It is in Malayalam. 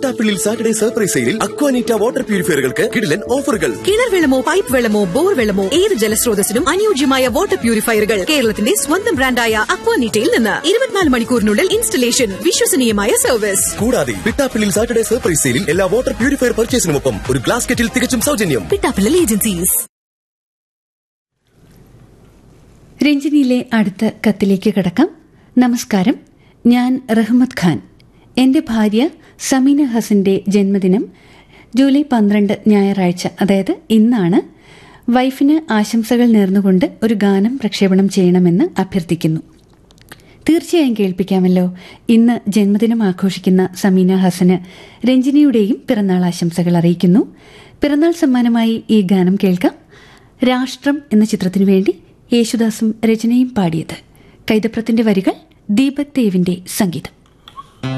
പിട്ടാപ്പിള്ളിൽ സാറ്റർഡേ സർപ്രൈസ് സെയിലിൽ അക്വാനീറ്റ വാട്ടർ പ്യൂരിഫയറുകൾക്ക് കിടിലൻ ഓഫറുകൾ കിണർ വെള്ളമോ പൈപ്പ് വെള്ളമോ ബോർ വെള്ളമോ ഏത് ജലസ്രോതസ്സിനും അനുയോജ്യമായ വാട്ടർ പ്യൂരിഫയറുകൾ കേരളത്തിന്റെ സ്വന്തം ബ്രാൻഡായ അക്വാനീറ്റയിൽ നിന്ന് ഇരുപത്തിനാല് മണിക്കൂറിനുള്ളിൽ ഇൻസ്റ്റലേഷൻ വിശ്വസനീയമായ സർവീസ് കൂടാതെ പിട്ടാപ്പിള്ളിൽ സാറ്റർഡേ സർപ്രൈസ് സെയിലിൽ എല്ലാ വാട്ടർ പ്യൂരിഫയർ പർച്ചേസിനുമൊപ്പം ഒരു ഗ്ലാസ് കെറ്റിൽ തികച്ചും സൗജന്യം പിട്ടാപ്പിള്ളൽ ഏജൻസീസ് രഞ്ജിനിയിലെ അടുത്ത കത്തിലേക്ക് കടക്കാം നമസ്കാരം ഞാൻ റഹ്മത്ത് ഖാൻ എൻ്റെ ഭാര്യ സമീന ഹസന്റെ ജന്മദിനം ജൂലൈ പന്ത്രണ്ട് ഞായറാഴ്ച അതായത് ഇന്നാണ് വൈഫിന് ആശംസകൾ നേർന്നുകൊണ്ട് ഒരു ഗാനം പ്രക്ഷേപണം ചെയ്യണമെന്ന് അഭ്യർത്ഥിക്കുന്നു തീർച്ചയായും കേൾപ്പിക്കാമല്ലോ ഇന്ന് ജന്മദിനം ആഘോഷിക്കുന്ന സമീന ഹസന് രഞ്ജിനിയുടെയും പിറന്നാൾ ആശംസകൾ അറിയിക്കുന്നു പിറന്നാൾ സമ്മാനമായി ഈ ഗാനം കേൾക്കാം രാഷ്ട്രം എന്ന ചിത്രത്തിനു വേണ്ടി യേശുദാസും രചനയും പാടിയത് കൈതപ്രത്തിന്റെ വരികൾ ദീപക് ദേവിന്റെ സംഗീതം